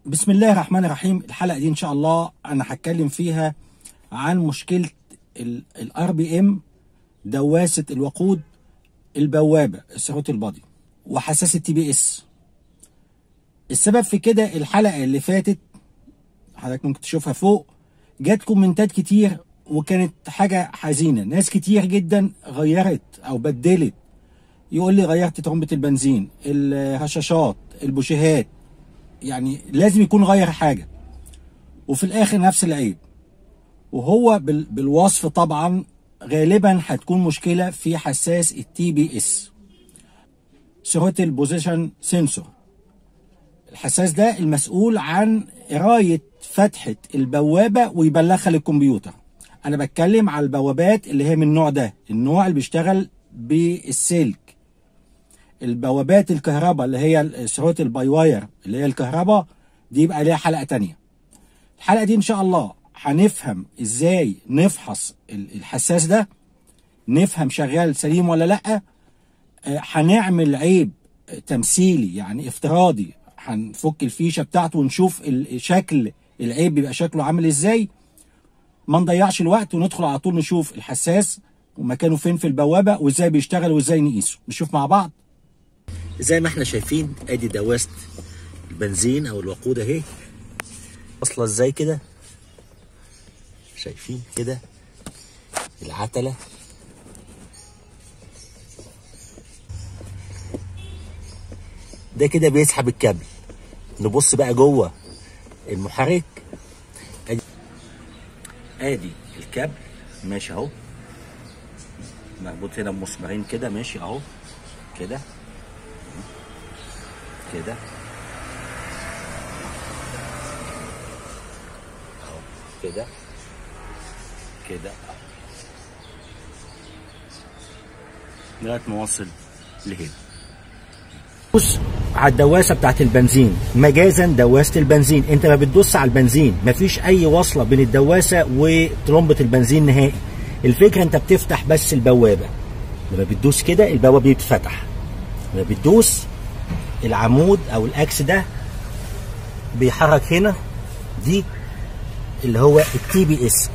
بسم الله الرحمن الرحيم الحلقه دي ان شاء الله انا هتكلم فيها عن مشكله الار بي ام دواسه الوقود البوابه السيروت البادي وحساسه تي بي اس السبب في كده الحلقه اللي فاتت حضرتك ممكن تشوفها فوق جات كومنتات كتير وكانت حاجه حزينه ناس كتير جدا غيرت او بدلت يقول لي غيرت ترمبه البنزين الهشاشات البوشيهات يعني لازم يكون غير حاجه وفي الاخر نفس العيب وهو بال- بالوصف طبعا غالبا هتكون مشكله في حساس التي بي اس سيروتل بوزيشن سنسور الحساس ده المسؤول عن قرايه فتحه البوابه ويبلغها للكمبيوتر انا بتكلم على البوابات اللي هي من النوع ده النوع اللي بيشتغل بالسلك البوابات الكهرباء اللي هي السيروت الباي واير اللي هي الكهرباء دي يبقى ليها حلقه تانية الحلقه دي ان شاء الله هنفهم ازاي نفحص ال- الحساس ده نفهم شغال سليم ولا لا آه، هنعمل عيب تمثيلي يعني افتراضي هنفك الفيشه بتاعته ونشوف ال- شكل العيب بيبقى شكله عامل ازاي ما نضيعش الوقت وندخل على طول نشوف الحساس ومكانه فين في البوابه وازاي بيشتغل وازاي نقيسه نشوف مع بعض زي ما احنا شايفين ادي دواسة البنزين او الوقود اهي واصله ازاي كده شايفين كده العتلة ده كده بيسحب الكابل نبص بقى جوه المحرك ادي ادي الكابل ماشي اهو مربوط هنا بمسمارين كده ماشي اهو كده كده اهو كده كده لغايه ما اوصل لهنا بص على الدواسه بتاعت البنزين مجازا دواسه البنزين انت ما بتدوس على البنزين مفيش اي وصله بين الدواسه وترمبه البنزين نهائي الفكره انت بتفتح بس البوابه لما بتدوس كده البوابه بتتفتح لما بتدوس العمود او الاكس ده بيحرك هنا دي اللي هو التي بي اس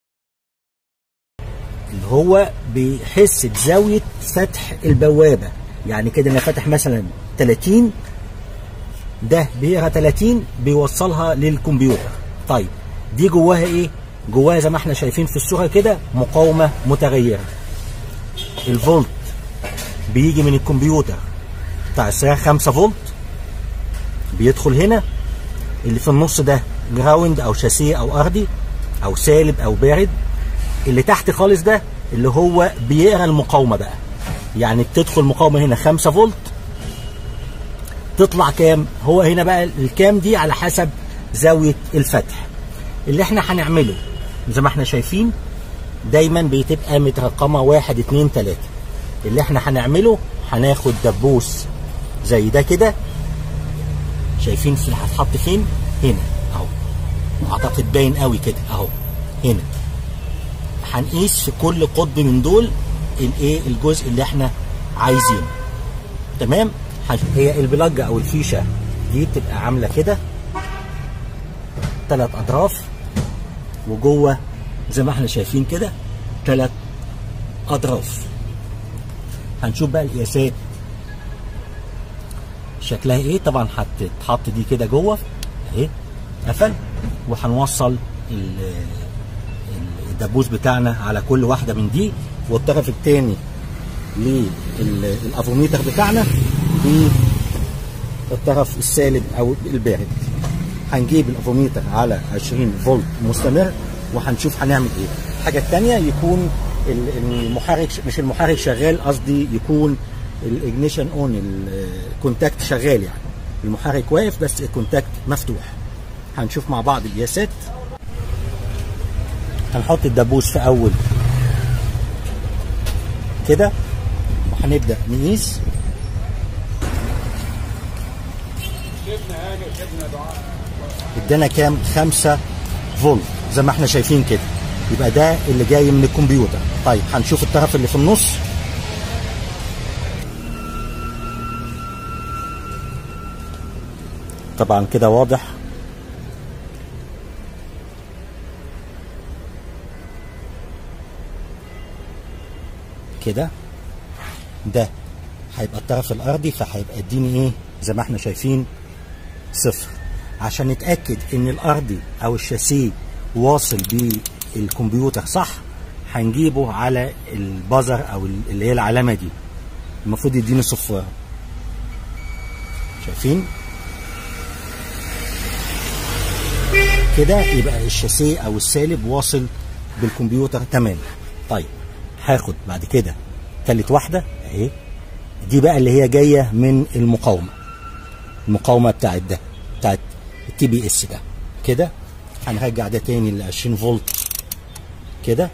اللي هو بيحس بزاويه فتح البوابه يعني كده انا فاتح مثلا 30 ده بيقرا 30 بيوصلها للكمبيوتر طيب دي جواها ايه جواها زي ما احنا شايفين في الصوره كده مقاومه متغيره الفولت بيجي من الكمبيوتر بتاع السيارة 5 فولت بيدخل هنا اللي في النص ده جراوند او شاسيه او ارضي او سالب او بارد اللي تحت خالص ده اللي هو بيقرا المقاومه بقى يعني بتدخل مقاومه هنا 5 فولت تطلع كام هو هنا بقى الكام دي على حسب زاويه الفتح اللي احنا هنعمله زي ما احنا شايفين دايما بتبقى مترقمه 1 2 3 اللي احنا هنعمله هناخد دبوس زي ده كده شايفين في هتحط فين هنا اهو اعتقد باين قوي كده اهو هنا هنقيس في كل قطب من دول الايه الجزء اللي احنا عايزينه تمام هن- هي البلاج او الفيشه دي بتبقى عامله كده ثلاث اطراف وجوه زي ما احنا شايفين كده ثلاث اطراف هنشوف بقى القياسات شكلها ايه طبعا هتتحط دي كده جوه اهي قفل وهنوصل ال- ال- الدبوس بتاعنا على كل واحده من دي والطرف الثاني للافوميتر بتاعنا بالطرف السالب او البارد هنجيب الافوميتر على 20 فولت مستمر وهنشوف هنعمل ايه الحاجه الثانيه يكون ال- المحرك مش المحرك شغال قصدي يكون الاجنيشن اون الكونتاكت شغال يعني المحرك واقف بس الكونتاكت مفتوح هنشوف مع بعض القياسات هنحط الدبوس في اول كده وهنبدا نقيس ادانا كام 5 فولت زي ما احنا شايفين كده يبقى ده اللي جاي من الكمبيوتر طيب هنشوف الطرف اللي في النص طبعا كده واضح كده ده هيبقى الطرف الارضي فهيبقى اديني ايه زي ما احنا شايفين صفر عشان نتاكد ان الارضي او الشاسيه واصل بالكمبيوتر صح هنجيبه على البازر او اللي هي العلامه دي المفروض يديني صفاره شايفين كده يبقى الشاسيه او السالب واصل بالكمبيوتر تمام طيب هاخد بعد كده تالت واحده اهي دي بقى اللي هي جايه من المقاومه المقاومه بتاعت ده بتاعت التي بي اس ده كده هنرجع ده تاني ل 20 فولت كده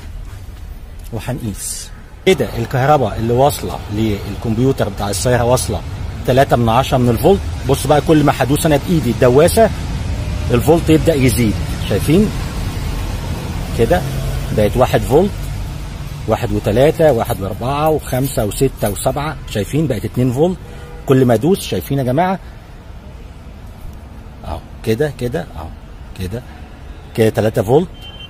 وهنقيس كده الكهرباء اللي واصله للكمبيوتر بتاع السياره واصله 3 من 10 من الفولت بص بقى كل ما هدوس انا بايدي الدواسه الفولت يبدا يزيد شايفين كده بقت 1 فولت واحد وثلاثة واحد واربعة وخمسة وستة وسبعة شايفين بقت اتنين فولت كل ما ادوس شايفين يا جماعة اهو كده كده اهو كده كده 3 فولت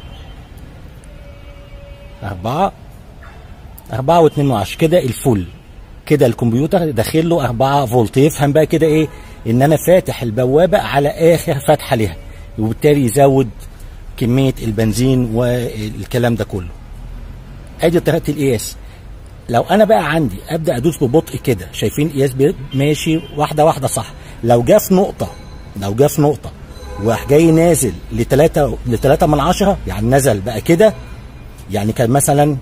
أربعة أربعة واتنين وعشرة كده الفل كده الكمبيوتر داخل له 4 فولت يفهم بقى كده ايه ان انا فاتح البوابة على اخر فتحة ليها وبالتالي يزود كمية البنزين والكلام ده كله ادي طريقه القياس لو انا بقى عندي ابدا ادوس ببطء كده شايفين القياس ماشي واحده واحده صح لو جه في نقطه لو جه في نقطه وراح جاي نازل لتلاتة لتلاتة من عشرة يعني نزل بقى كده يعني كان مثلا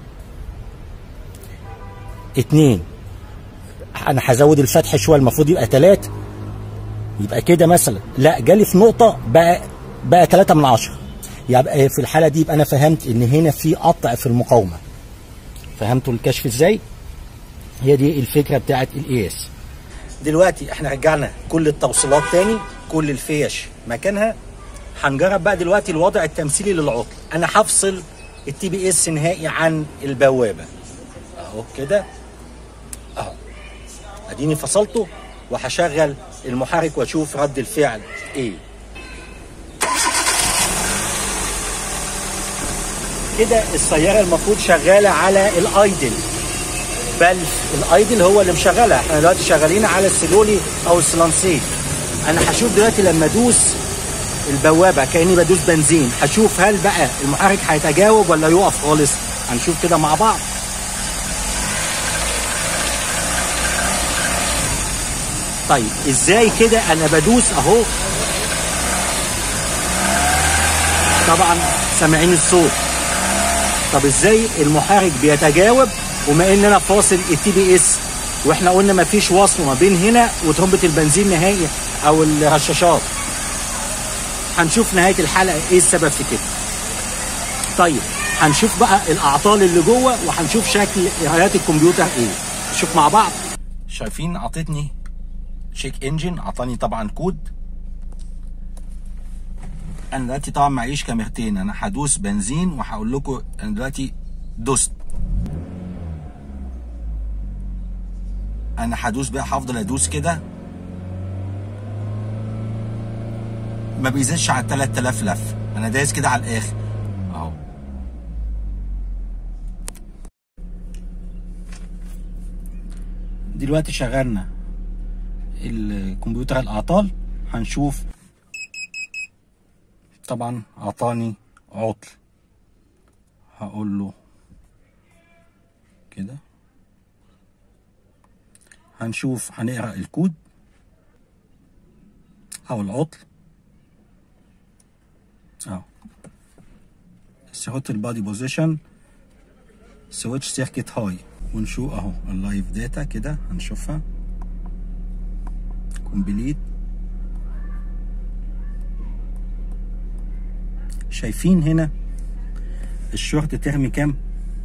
اتنين انا هزود الفتح شويه المفروض يبقى تلاتة يبقى كده مثلا لا جالي في نقطه بقى بقى تلاتة من عشرة يبقى في الحاله دي يبقى انا فهمت ان هنا في قطع في المقاومه فهمتوا الكشف ازاي هي دي الفكره بتاعت القياس دلوقتي احنا رجعنا كل التوصيلات تاني كل الفيش مكانها هنجرب بقى دلوقتي الوضع التمثيلي للعطل انا هفصل التي بي اس نهائي عن البوابه اهو كده اهو اديني فصلته وهشغل المحرك واشوف رد الفعل ايه كده السيارة المفروض شغالة على الايدل بل الايدل هو اللي مشغلها احنا دلوقتي شغالين على السلولي او السلانسيت انا هشوف دلوقتي لما ادوس البوابة كأني بدوس بنزين هشوف هل بقى المحرك هيتجاوب ولا يقف خالص هنشوف كده مع بعض طيب ازاي كده انا بدوس اهو طبعا سامعين الصوت طب ازاي المحرك بيتجاوب وما ان انا فاصل التي بي اس واحنا قلنا ما فيش وصل ما بين هنا وترمبه البنزين نهائي او الرشاشات هنشوف نهايه الحلقه ايه السبب في كده طيب هنشوف بقى الاعطال اللي جوه وهنشوف شكل قرايات الكمبيوتر ايه نشوف مع بعض شايفين عطتني شيك انجن عطاني طبعا كود انا دلوقتي طبعا معيش كاميرتين انا هدوس بنزين وهقول لكم انا دلوقتي دوست انا هدوس بقى هفضل ادوس كده ما بيزيدش على 3000 لف انا دايس كده على الاخر اهو دلوقتي شغلنا الكمبيوتر الاعطال هنشوف طبعا اعطاني عطل هقول له كده هنشوف هنقرا الكود او العطل اهو سيرت البادي بوزيشن سويتش سيركت هاي ونشوف اهو اللايف داتا كده هنشوفها كومبليت شايفين هنا الشورت ترمي كام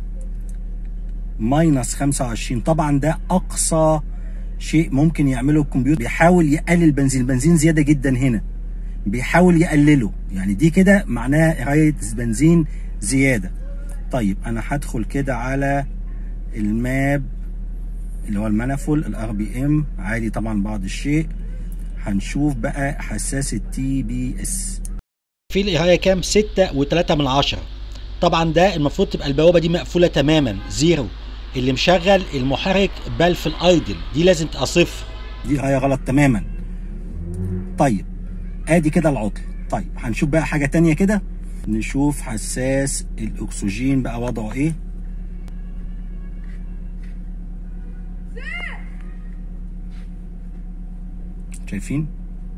ماينس 25 طبعا ده اقصى شيء ممكن يعمله الكمبيوتر بيحاول يقلل بنزين البنزين زياده جدا هنا بيحاول يقلله يعني دي كده معناها قرايه بنزين زياده طيب انا هدخل كده على الماب اللي هو المانيفول الار بي ام عالي طبعا بعض الشيء هنشوف بقى حساس التي بي اس في القرايه كام 6 و3 من عشرة طبعا ده المفروض تبقى البوابه دي مقفوله تماما زيرو اللي مشغل المحرك بل في الايدل دي لازم تبقى صفر دي هي غلط تماما طيب ادي كده العطل طيب هنشوف بقى حاجه تانية كده نشوف حساس الاكسجين بقى وضعه ايه شايفين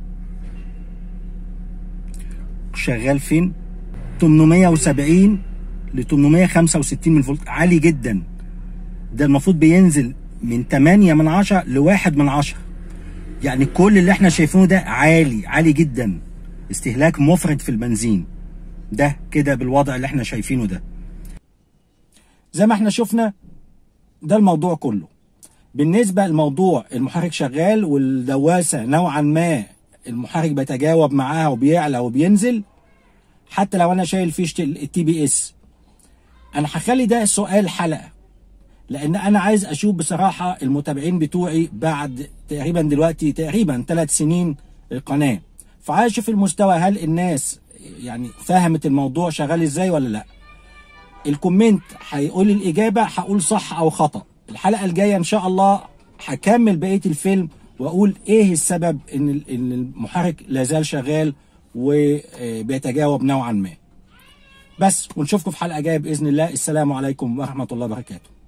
شغال فين 870 ل 865 من فولت عالي جدا ده المفروض بينزل من 8 من 10 ل 1 من 10 يعني كل اللي احنا شايفينه ده عالي عالي جدا استهلاك مفرط في البنزين ده كده بالوضع اللي احنا شايفينه ده زي ما احنا شفنا ده الموضوع كله بالنسبة لموضوع المحرك شغال والدواسة نوعا ما المحرك بيتجاوب معاها وبيعلى وبينزل حتى لو انا شايل فيشة التي بي اس انا هخلي ده سؤال حلقة لان انا عايز اشوف بصراحة المتابعين بتوعي بعد تقريبا دلوقتي تقريبا ثلاث سنين القناة فعايز اشوف المستوى هل الناس يعني فهمت الموضوع شغال ازاي ولا لا الكومنت هيقول الاجابة هقول صح او خطأ الحلقة الجاية ان شاء الله هكمل بقية الفيلم واقول ايه السبب ان ان المحرك لازال شغال وبيتجاوب نوعا ما بس ونشوفكم في حلقة جاية بإذن الله السلام عليكم ورحمة الله وبركاته